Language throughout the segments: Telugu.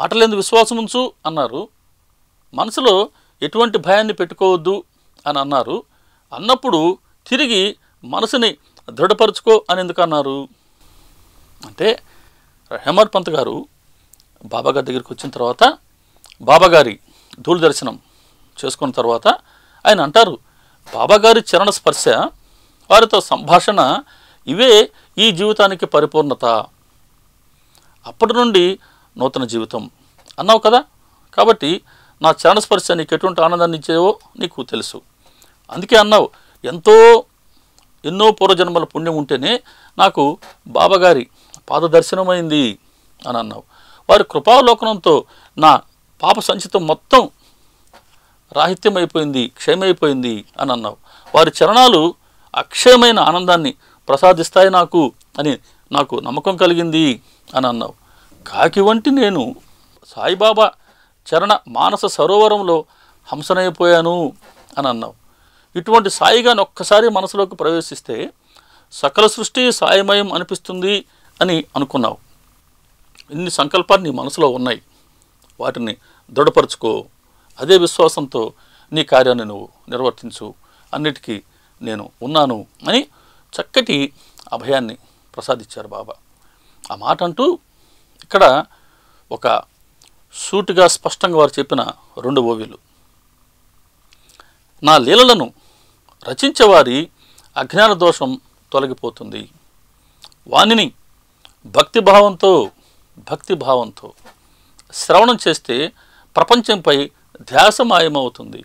మాటలేందు విశ్వాసం ఉంచు అన్నారు మనసులో ఎటువంటి భయాన్ని పెట్టుకోవద్దు అని అన్నారు అన్నప్పుడు తిరిగి మనసుని దృఢపరుచుకో అని ఎందుకు అన్నారు అంటే హేమర్ పంత్ గారు బాబాగారి దగ్గరికి వచ్చిన తర్వాత బాబాగారి ధూళి దర్శనం చేసుకున్న తర్వాత ఆయన అంటారు బాబాగారి చరణ స్పర్శ వారితో సంభాషణ ఇవే ఈ జీవితానికి పరిపూర్ణత అప్పటి నుండి నూతన జీవితం అన్నావు కదా కాబట్టి నా చరణ స్పర్శ నీకు ఎటువంటి ఆనందాన్ని ఇచ్చేవో నీకు తెలుసు అందుకే అన్నావు ఎంతో ఎన్నో పూర్వజన్మల పుణ్యం ఉంటేనే నాకు బాబాగారి పాదదర్శనమైంది అని అన్నావు వారి కృపాలోకనంతో నా పాప సంచితం మొత్తం రాహిత్యమైపోయింది క్షయమైపోయింది అని అన్నావు వారి చరణాలు అక్షయమైన ఆనందాన్ని ప్రసాదిస్తాయి నాకు అని నాకు నమ్మకం కలిగింది అని అన్నావు కాకి వంటి నేను సాయిబాబా చరణ మానస సరోవరంలో హంసనైపోయాను అని అన్నావు ఇటువంటి సాయిగాని ఒక్కసారి మనసులోకి ప్రవేశిస్తే సకల సృష్టి సాయమయం అనిపిస్తుంది అని అనుకున్నావు ఇన్ని సంకల్పాలు నీ మనసులో ఉన్నాయి వాటిని దృఢపరుచుకో అదే విశ్వాసంతో నీ కార్యాన్ని నువ్వు నిర్వర్తించు అన్నిటికీ నేను ఉన్నాను అని చక్కటి అభయాన్ని ప్రసాదించారు బాబా ఆ మాట అంటూ ఇక్కడ ఒక సూటిగా స్పష్టంగా వారు చెప్పిన రెండు ఓవిలు నా లీలలను రచించేవారి అజ్ఞాన దోషం తొలగిపోతుంది వానిని భక్తిభావంతో భక్తిభావంతో శ్రవణం చేస్తే ప్రపంచంపై ధ్యాస మాయమవుతుంది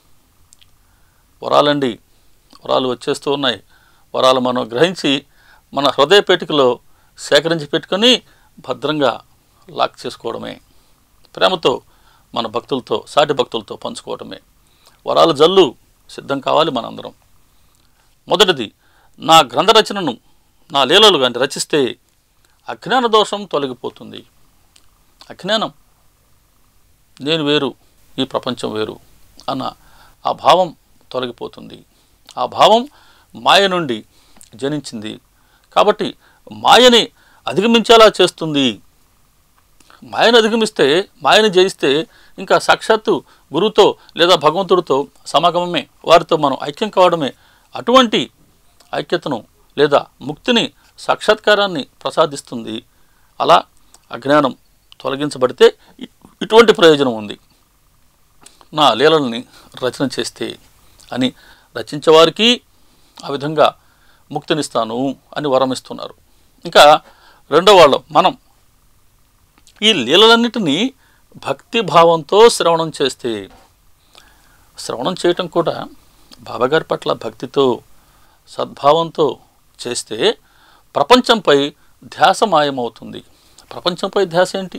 వరాలండి వరాలు వచ్చేస్తూ ఉన్నాయి వరాలు మనం గ్రహించి మన హృదయ పేటికలో సేకరించి పెట్టుకొని భద్రంగా లాక్ చేసుకోవడమే ప్రేమతో మన భక్తులతో సాటి భక్తులతో పంచుకోవడమే వరాల జల్లు సిద్ధం కావాలి మనందరం మొదటిది నా గ్రంథ రచనను నా లీలలు కానీ రచిస్తే అజ్ఞాన దోషం తొలగిపోతుంది అజ్ఞానం నేను వేరు ఈ ప్రపంచం వేరు అన్న ఆ భావం తొలగిపోతుంది ఆ భావం మాయ నుండి జనించింది కాబట్టి మాయని అధిగమించేలా చేస్తుంది మాయను అధిగమిస్తే మాయని జయిస్తే ఇంకా సాక్షాత్తు గురువుతో లేదా భగవంతుడితో సమాగమమే వారితో మనం ఐక్యం కావడమే అటువంటి ఐక్యతను లేదా ముక్తిని సాక్షాత్కారాన్ని ప్రసాదిస్తుంది అలా అజ్ఞానం తొలగించబడితే ఇ- ఇటువంటి ప్రయోజనం ఉంది నా లీలల్ని రచన చేస్తే అని రచించేవారికి ఆ విధంగా ముక్తినిస్తాను అని వరమిస్తున్నారు ఇంకా రెండో వాళ్ళం మనం ఈ లీలలన్నిటినీ భక్తి భావంతో శ్రవణం చేస్తే శ్రవణం చేయటం కూడా బాబాగారి పట్ల భక్తితో సద్భావంతో చేస్తే ప్రపంచంపై ధ్యాస మాయమవుతుంది ప్రపంచంపై ధ్యాస ఏంటి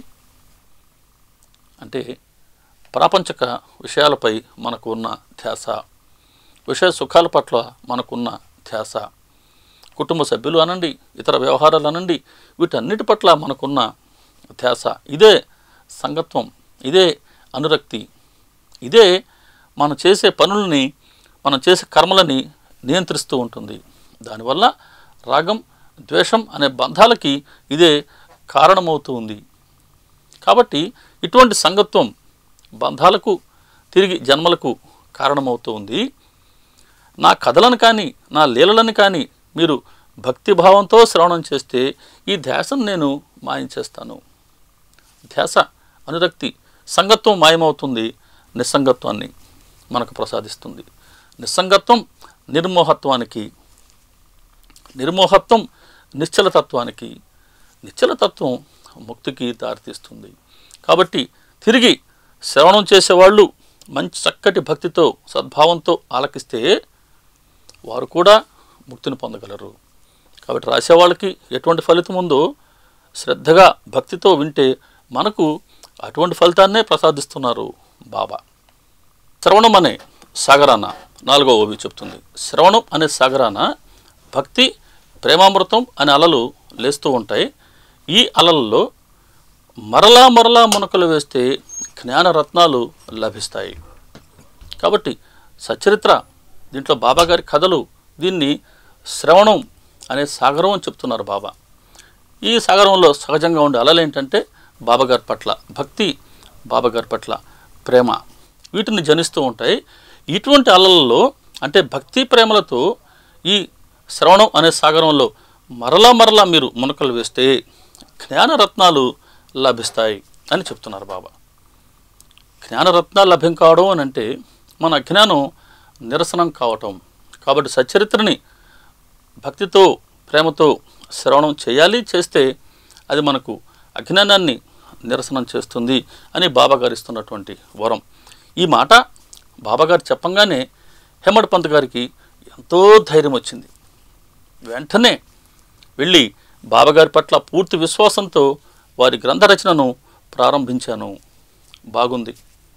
అంటే ప్రాపంచక విషయాలపై మనకు ఉన్న ధ్యాస విషయ సుఖాల పట్ల మనకున్న ధ్యాస కుటుంబ సభ్యులు అనండి ఇతర వ్యవహారాలు అనండి వీటన్నిటి పట్ల మనకున్న ధ్యాస ఇదే సంగత్వం ఇదే అనురక్తి ఇదే మనం చేసే పనులని మనం చేసే కర్మలని నియంత్రిస్తూ ఉంటుంది దానివల్ల రాగం ద్వేషం అనే బంధాలకి ఇదే కారణమవుతూ ఉంది కాబట్టి ఇటువంటి సంగత్వం బంధాలకు తిరిగి జన్మలకు కారణమవుతూ ఉంది నా కథలను కానీ నా లీలలను కానీ మీరు భక్తిభావంతో శ్రవణం చేస్తే ఈ ధ్యాసను నేను మాయించేస్తాను ధ్యాస అనురక్తి సంగత్వం మాయమవుతుంది నిస్సంగత్వాన్ని మనకు ప్రసాదిస్తుంది నిస్సంగత్వం నిర్మోహత్వానికి నిర్మోహత్వం నిశ్చలతత్వానికి నిశ్చలతత్వం ముక్తికి దారితీస్తుంది కాబట్టి తిరిగి శ్రవణం చేసేవాళ్ళు మంచి చక్కటి భక్తితో సద్భావంతో ఆలకిస్తే వారు కూడా ముక్తిని పొందగలరు కాబట్టి రాసేవాళ్ళకి ఎటువంటి ఫలితం ఉందో శ్రద్ధగా భక్తితో వింటే మనకు అటువంటి ఫలితాన్నే ప్రసాదిస్తున్నారు బాబా శ్రవణం అనే సాగరాన నాలుగో ఓవి చెప్తుంది శ్రవణం అనే సాగరాన భక్తి ప్రేమామృతం అనే అలలు లేస్తూ ఉంటాయి ఈ అలల్లో మరలా మరలా మునకలు వేస్తే జ్ఞానరత్నాలు లభిస్తాయి కాబట్టి సచరిత్ర దీంట్లో బాబా గారి కథలు దీన్ని శ్రవణం అనే సాగరం అని చెప్తున్నారు బాబా ఈ సాగరంలో సహజంగా ఉండే అలలు ఏంటంటే బాబాగారి పట్ల భక్తి బాబాగారి పట్ల ప్రేమ వీటిని జనిస్తూ ఉంటాయి ఇటువంటి అలలలో అంటే భక్తి ప్రేమలతో ఈ శ్రవణం అనే సాగరంలో మరలా మరలా మీరు మునకలు వేస్తే జ్ఞానరత్నాలు లభిస్తాయి అని చెప్తున్నారు బాబా జ్ఞానరత్నాలు లభ్యం కావడం అని అంటే మన అజ్ఞానం నిరసనం కావటం కాబట్టి సచ్చరిత్రని భక్తితో ప్రేమతో శ్రవణం చేయాలి చేస్తే అది మనకు అజ్ఞానాన్ని నిరసనం చేస్తుంది అని బాబాగారు ఇస్తున్నటువంటి వరం ఈ మాట బాబాగారు చెప్పంగానే హేమడ్ పంత్ గారికి ఎంతో ధైర్యం వచ్చింది వెంటనే వెళ్ళి బాబాగారి పట్ల పూర్తి విశ్వాసంతో వారి గ్రంథ రచనను ప్రారంభించాను బాగుంది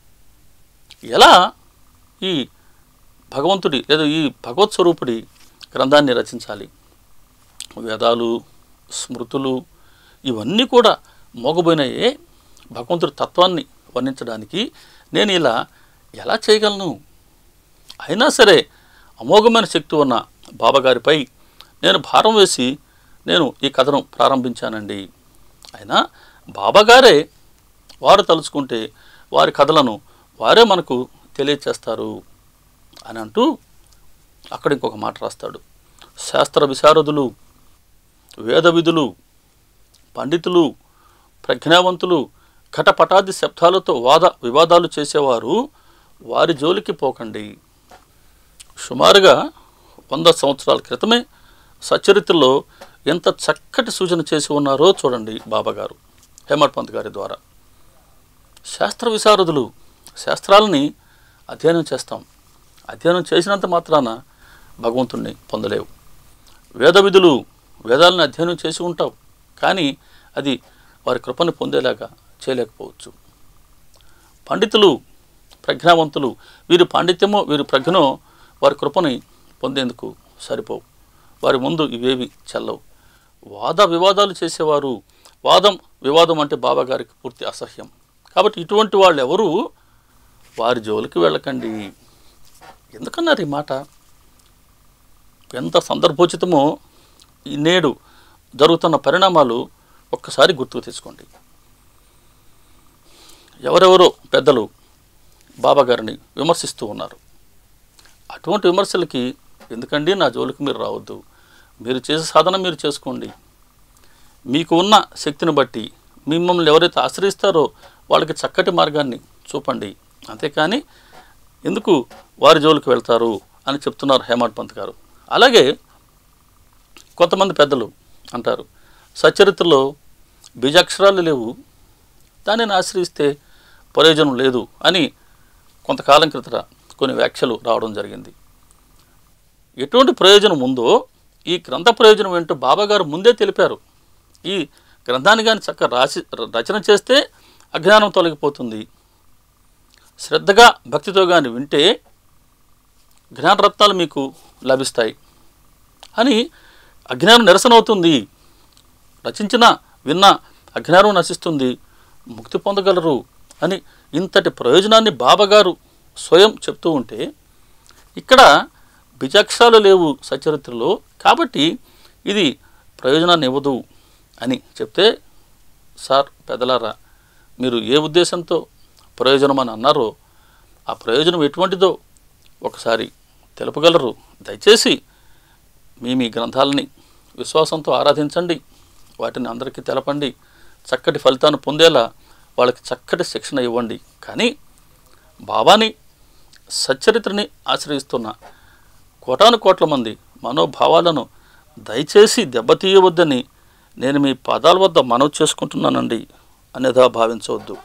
ఎలా ఈ భగవంతుడి లేదా ఈ భగవత్ స్వరూపుడి గ్రంథాన్ని రచించాలి వేదాలు స్మృతులు ఇవన్నీ కూడా మోగబోయినాయే భగవంతుడి తత్వాన్ని వర్ణించడానికి నేను ఇలా ఎలా చేయగలను అయినా సరే అమోఘమైన శక్తి ఉన్న బాబాగారిపై నేను భారం వేసి నేను ఈ కథను ప్రారంభించానండి అయినా బాబాగారే వారు తలుచుకుంటే వారి కథలను వారే మనకు తెలియచేస్తారు అని అంటూ అక్కడ ఇంకొక మాట రాస్తాడు శాస్త్ర విశారదులు వేద విధులు పండితులు ప్రజ్ఞావంతులు ఘటపటాది శబ్దాలతో వాద వివాదాలు చేసేవారు వారి జోలికి పోకండి సుమారుగా వంద సంవత్సరాల క్రితమే సచరిత్రలో ఎంత చక్కటి సూచన చేసి ఉన్నారో చూడండి బాబాగారు హేమడ్ పంత్ గారి ద్వారా శాస్త్ర విశారదులు శాస్త్రాలని అధ్యయనం చేస్తాం అధ్యయనం చేసినంత మాత్రాన భగవంతుణ్ణి పొందలేవు వేద విధులు వేదాలను అధ్యయనం చేసి ఉంటావు కానీ అది వారి కృపను పొందేలాగా చేయలేకపోవచ్చు పండితులు ప్రజ్ఞావంతులు వీరి పాండిత్యమో వీరి ప్రజ్ఞనో వారి కృపని పొందేందుకు సరిపోవు వారి ముందు ఇవేవి చెల్లవు వాద వివాదాలు చేసేవారు వాదం వివాదం అంటే బాబాగారికి పూర్తి అసహ్యం కాబట్టి ఇటువంటి వాళ్ళు ఎవరు వారి జోలికి వెళ్ళకండి ఎందుకన్నారు ఈ మాట ఎంత సందర్భోచితమో ఈ నేడు జరుగుతున్న పరిణామాలు ఒక్కసారి గుర్తుకు తెచ్చుకోండి ఎవరెవరో పెద్దలు బాబాగారిని విమర్శిస్తూ ఉన్నారు అటువంటి విమర్శలకి ఎందుకండి నా జోలికి మీరు రావద్దు మీరు చేసే సాధన మీరు చేసుకోండి మీకు ఉన్న శక్తిని బట్టి మిమ్మల్ని ఎవరైతే ఆశ్రయిస్తారో వాళ్ళకి చక్కటి మార్గాన్ని చూపండి అంతేకాని ఎందుకు వారి జోలికి వెళ్తారు అని చెప్తున్నారు హేమడ్ పంత్ గారు అలాగే కొంతమంది పెద్దలు అంటారు సచరిత్రలో బీజాక్షరాలు లేవు దానిని ఆశ్రయిస్తే ప్రయోజనం లేదు అని కొంతకాలం క్రితట కొన్ని వ్యాఖ్యలు రావడం జరిగింది ఎటువంటి ప్రయోజనం ఉందో ఈ గ్రంథ ప్రయోజనం ఏంటో బాబాగారు ముందే తెలిపారు ఈ గ్రంథాన్ని కానీ చక్కగా రాసి రచన చేస్తే అజ్ఞానం తొలగిపోతుంది శ్రద్ధగా భక్తితో కానీ వింటే జ్ఞానరత్నాలు మీకు లభిస్తాయి అని అజ్ఞానం నిరసన అవుతుంది రచించిన విన్న అజ్ఞానం నశిస్తుంది ముక్తి పొందగలరు అని ఇంతటి ప్రయోజనాన్ని బాబాగారు స్వయం చెప్తూ ఉంటే ఇక్కడ బిజాక్షాలు లేవు సచరిత్రలో కాబట్టి ఇది ప్రయోజనాన్ని ఇవ్వదు అని చెప్తే సార్ పెదలారా మీరు ఏ ఉద్దేశంతో ప్రయోజనం అని అన్నారో ఆ ప్రయోజనం ఎటువంటిదో ఒకసారి తెలుపగలరు దయచేసి మీ మీ గ్రంథాలని విశ్వాసంతో ఆరాధించండి వాటిని అందరికీ తెలపండి చక్కటి ఫలితాన్ని పొందేలా వాళ్ళకి చక్కటి శిక్షణ ఇవ్వండి కానీ బాబాని సచ్చరిత్రని ఆశ్రయిస్తున్న కోటాను కోట్ల మంది మనోభావాలను దయచేసి దెబ్బతీయవద్దని నేను మీ పాదాల వద్ద మనవి చేసుకుంటున్నానండి అనేదా భావించవద్దు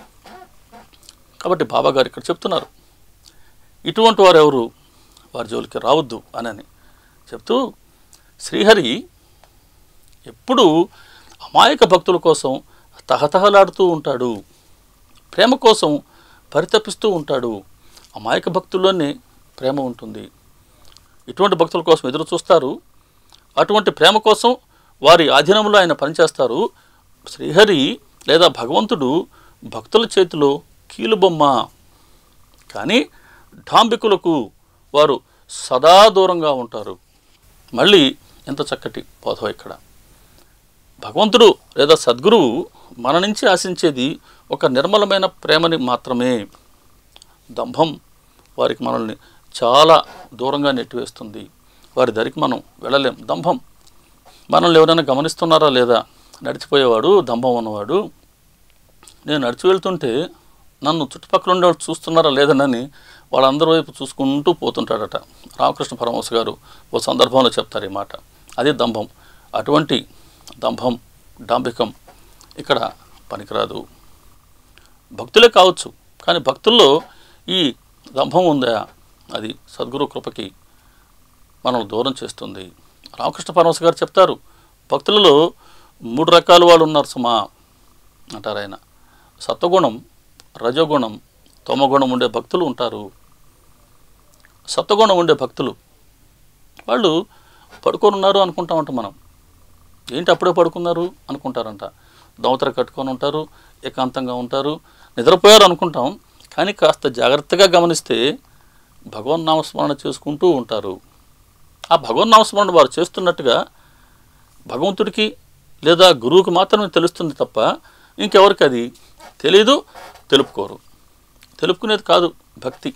కాబట్టి బాబా గారు ఇక్కడ చెప్తున్నారు ఇటువంటి వారు ఎవరు వారి జోలికి రావద్దు అనని చెప్తూ శ్రీహరి ఎప్పుడూ అమాయక భక్తుల కోసం తహతహలాడుతూ ఉంటాడు ప్రేమ కోసం పరితపిస్తూ ఉంటాడు అమాయక భక్తుల్లోనే ప్రేమ ఉంటుంది ఇటువంటి భక్తుల కోసం ఎదురు చూస్తారు అటువంటి ప్రేమ కోసం వారి ఆధీనంలో ఆయన పనిచేస్తారు శ్రీహరి లేదా భగవంతుడు భక్తుల చేతిలో కీలుబొమ్మ కానీ ఢాంబికులకు వారు సదా దూరంగా ఉంటారు మళ్ళీ ఎంత చక్కటి బోధం ఇక్కడ భగవంతుడు లేదా సద్గురువు మన నుంచి ఆశించేది ఒక నిర్మలమైన ప్రేమని మాత్రమే దంభం వారికి మనల్ని చాలా దూరంగా నెట్టివేస్తుంది వారి దరికి మనం వెళ్ళలేం దంభం మనల్ని ఎవరైనా గమనిస్తున్నారా లేదా నడిచిపోయేవాడు దంభం ఉన్నవాడు నేను నడిచి వెళ్తుంటే నన్ను చుట్టుపక్కల ఉండేవాళ్ళు చూస్తున్నారా లేదనని వాళ్ళందరి వైపు చూసుకుంటూ పోతుంటాడట రామకృష్ణ పరమహంస గారు ఓ సందర్భంలో చెప్తారు ఈ మాట అదే దంభం అటువంటి దంభం డాంబికం ఇక్కడ పనికిరాదు భక్తులే కావచ్చు కానీ భక్తుల్లో ఈ దంభం ఉందా అది సద్గురు కృపకి మనం దూరం చేస్తుంది రామకృష్ణ పరమహంస గారు చెప్తారు భక్తులలో మూడు రకాల వాళ్ళు ఉన్నారు సుమా అంటారు ఆయన సత్వగుణం రజోగుణం తమగుణం ఉండే భక్తులు ఉంటారు సత్వగుణం ఉండే భక్తులు వాళ్ళు పడుకొని ఉన్నారు అనుకుంటా ఉంటాం మనం ఏంటి అప్పుడే పడుకున్నారు అనుకుంటారంట దోమతర కట్టుకొని ఉంటారు ఏకాంతంగా ఉంటారు నిద్రపోయారు అనుకుంటాం కానీ కాస్త జాగ్రత్తగా గమనిస్తే భగవన్ నామస్మరణ చేసుకుంటూ ఉంటారు ఆ భగవన్ నామస్మరణ వారు చేస్తున్నట్టుగా భగవంతుడికి లేదా గురువుకి మాత్రమే తెలుస్తుంది తప్ప ఇంకెవరికి అది తెలీదు తెలుపుకోరు తెలుపుకునేది కాదు భక్తి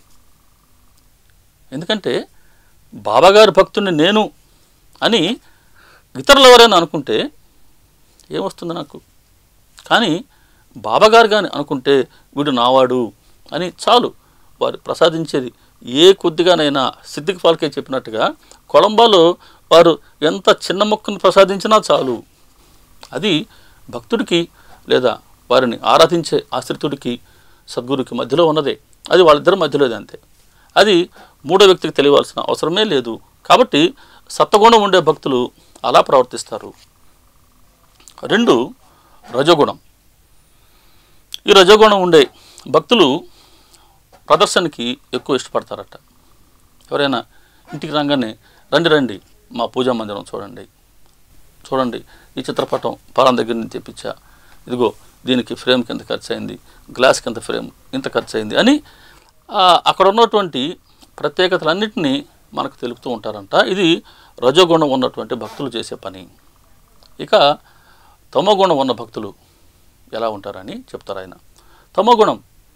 ఎందుకంటే బాబాగారి భక్తుడిని నేను అని ఇతరులు ఎవరైనా అనుకుంటే ఏమొస్తుంది నాకు కానీ బాబాగారు కానీ అనుకుంటే వీడు నావాడు అని చాలు వారు ప్రసాదించేది ఏ కొద్దిగానైనా సిద్ధికి పాలకే చెప్పినట్టుగా కొలంబాలో వారు ఎంత చిన్న మొక్కను ప్రసాదించినా చాలు అది భక్తుడికి లేదా వారిని ఆరాధించే ఆశ్రితుడికి సద్గురుకి మధ్యలో ఉన్నదే అది వాళ్ళిద్దరి మధ్యలోది అంతే అది మూడో వ్యక్తికి తెలియవలసిన అవసరమే లేదు కాబట్టి సత్వగుణం ఉండే భక్తులు అలా ప్రవర్తిస్తారు రెండు రజోగుణం ఈ రజోగుణం ఉండే భక్తులు ప్రదర్శనకి ఎక్కువ ఇష్టపడతారట ఎవరైనా ఇంటికి రాగానే రండి రండి మా పూజా మందిరం చూడండి చూడండి ఈ చిత్రపటం పాలం దగ్గర నుంచి తెప్పించా ఇదిగో దీనికి ఫ్రేమ్ కింద ఖర్చు అయింది గ్లాస్ కింద ఫ్రేమ్ ఇంత ఖర్చు అయింది అని ఆ, అక్కడ ఉన్నటువంటి ప్రత్యేకతలన్నింటినీ మనకు తెలుపుతూ ఉంటారంట ఇది రజోగుణం ఉన్నటువంటి భక్తులు చేసే పని ఇక తమోగుణం ఉన్న భక్తులు ఎలా ఉంటారని చెప్తారు ఆయన తమోగుణం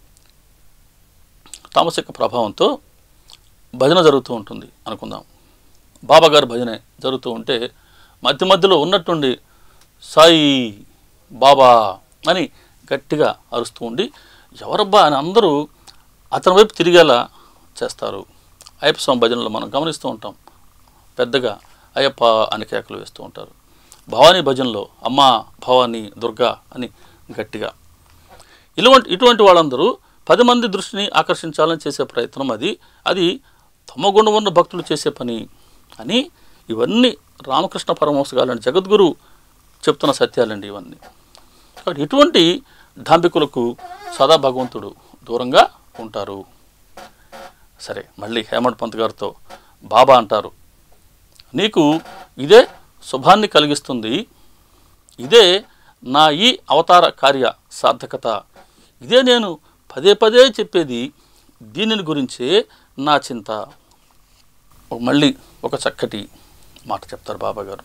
తామసిక ప్రభావంతో భజన జరుగుతూ ఉంటుంది అనుకుందాం బాబాగారి భజన జరుగుతూ ఉంటే మధ్య మధ్యలో ఉన్నట్టుండి సాయి బాబా అని గట్టిగా అరుస్తూ ఉండి ఎవరబ్బా అని అందరూ అతని వైపు తిరిగేలా చేస్తారు అయ్యప్ప స్వామి భజనలో మనం గమనిస్తూ ఉంటాం పెద్దగా అయ్యప్ప అని కేకలు వేస్తూ ఉంటారు భవానీ భజనలో అమ్మ భవానీ దుర్గా అని గట్టిగా ఇటువంటి ఇటువంటి వాళ్ళందరూ పది మంది దృష్టిని ఆకర్షించాలని చేసే ప్రయత్నం అది అది తమ గుణం ఉన్న భక్తులు చేసే పని అని ఇవన్నీ రామకృష్ణ పరమహంస గారు జగద్గురు చెప్తున్న సత్యాలండి ఇవన్నీ కాబట్టి ఇటువంటి డాంబికులకు సదా భగవంతుడు దూరంగా ఉంటారు సరే మళ్ళీ హేమంత్ పంత్ గారితో బాబా అంటారు నీకు ఇదే శుభాన్ని కలిగిస్తుంది ఇదే నా ఈ అవతార కార్య సార్థకత ఇదే నేను పదే పదే చెప్పేది దీనిని గురించే నా చింత ఒక- మళ్ళీ ఒక చక్కటి మాట చెప్తారు బాబా గారు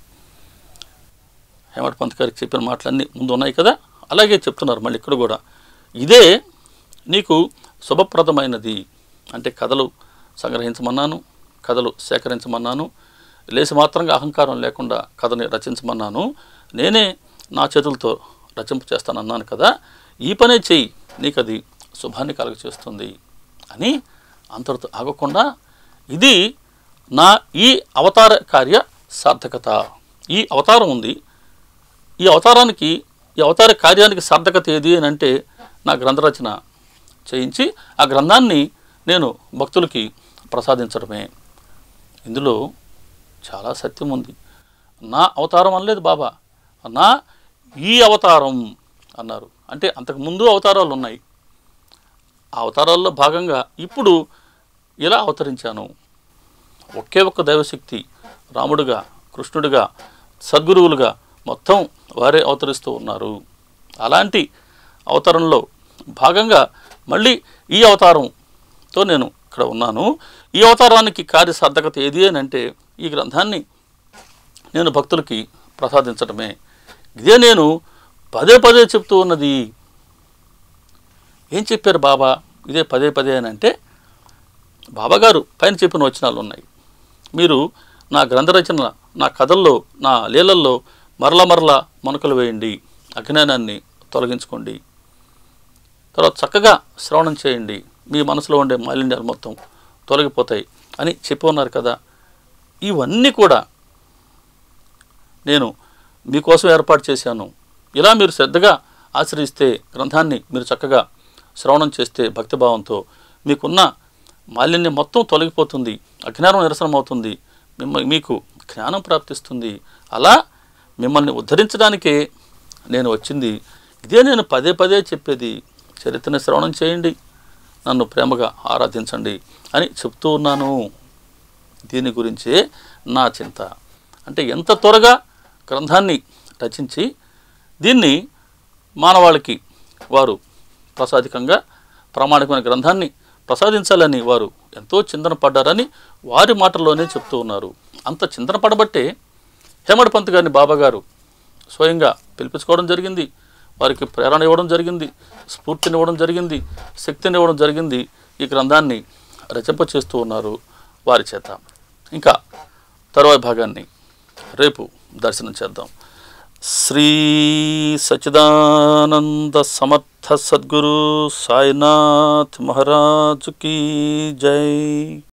హేమట్ పంత్ గారికి చెప్పిన మాటలన్నీ ముందు ఉన్నాయి కదా అలాగే చెప్తున్నారు మళ్ళీ ఇక్కడ కూడా ఇదే నీకు శుభప్రదమైనది అంటే కథలు సంగ్రహించమన్నాను కథలు సేకరించమన్నాను లేసి మాత్రంగా అహంకారం లేకుండా కథని రచించమన్నాను నేనే నా చేతులతో రచింపు చేస్తానన్నాను కదా ఈ పనే చెయ్యి నీకు అది శుభాన్ని కలుగ చేస్తుంది అని అంతటితో ఆగకుండా ఇది నా ఈ అవతార కార్య సార్థకత ఈ అవతారం ఉంది ఈ అవతారానికి ఈ అవతార కార్యానికి సార్థకత ఏది అని అంటే నా గ్రంథ రచన చేయించి ఆ గ్రంథాన్ని నేను భక్తులకి ప్రసాదించడమే ఇందులో చాలా సత్యం ఉంది నా అవతారం అనలేదు బాబా నా ఈ అవతారం అన్నారు అంటే అంతకుముందు అవతారాలు ఉన్నాయి ఆ అవతారాల్లో భాగంగా ఇప్పుడు ఇలా అవతరించాను ఒకే ఒక్క దైవశక్తి రాముడుగా కృష్ణుడిగా సద్గురువులుగా మొత్తం వారే అవతరిస్తూ ఉన్నారు అలాంటి అవతారంలో భాగంగా మళ్ళీ ఈ అవతారంతో నేను ఇక్కడ ఉన్నాను ఈ అవతారానికి కార్యసార్థకత ఏది అని అంటే ఈ గ్రంథాన్ని నేను భక్తులకి ప్రసాదించడమే ఇదే నేను పదే పదే చెప్తూ ఉన్నది ఏం చెప్పారు బాబా ఇదే పదే పదే అని అంటే బాబాగారు పైన చెప్పిన వచనాలు ఉన్నాయి మీరు నా గ్రంథ రచన నా కథల్లో నా లీలల్లో మరల మరల మనుకలు వేయండి అజ్ఞానాన్ని తొలగించుకోండి తర్వాత చక్కగా శ్రవణం చేయండి మీ మనసులో ఉండే మాలిన్యాలు మొత్తం తొలగిపోతాయి అని చెప్పి ఉన్నారు కదా ఇవన్నీ కూడా నేను మీకోసం ఏర్పాటు చేశాను ఇలా మీరు శ్రద్ధగా ఆశ్రయిస్తే గ్రంథాన్ని మీరు చక్కగా శ్రవణం చేస్తే భక్తిభావంతో మీకున్న మాలిన్యం మొత్తం తొలగిపోతుంది అజ్ఞానం నిరసనం అవుతుంది మిమ్మ మీకు జ్ఞానం ప్రాప్తిస్తుంది అలా మిమ్మల్ని ఉద్ధరించడానికే నేను వచ్చింది ఇదే నేను పదే పదే చెప్పేది చరిత్రని శ్రవణం చేయండి నన్ను ప్రేమగా ఆరాధించండి అని చెప్తూ ఉన్నాను దీని గురించే నా చింత అంటే ఎంత త్వరగా గ్రంథాన్ని రచించి దీన్ని మానవాళికి వారు ప్రసాదికంగా ప్రామాణికమైన గ్రంథాన్ని ప్రసాదించాలని వారు ఎంతో చింతన పడ్డారని వారి మాటల్లోనే చెప్తూ ఉన్నారు అంత చింతన పడబట్టే హేమడ్ పంత్ గారిని బాబా గారు స్వయంగా పిలిపించుకోవడం జరిగింది వారికి ప్రేరణ ఇవ్వడం జరిగింది స్ఫూర్తిని ఇవ్వడం జరిగింది శక్తిని ఇవ్వడం జరిగింది ఈ గ్రంథాన్ని రచింప చేస్తూ ఉన్నారు వారి చేత ఇంకా తరువాయి భాగాన్ని రేపు దర్శనం చేద్దాం శ్రీ సచిదానంద సమర్థ సద్గురు సాయినాథ్ మహారాజుకి జై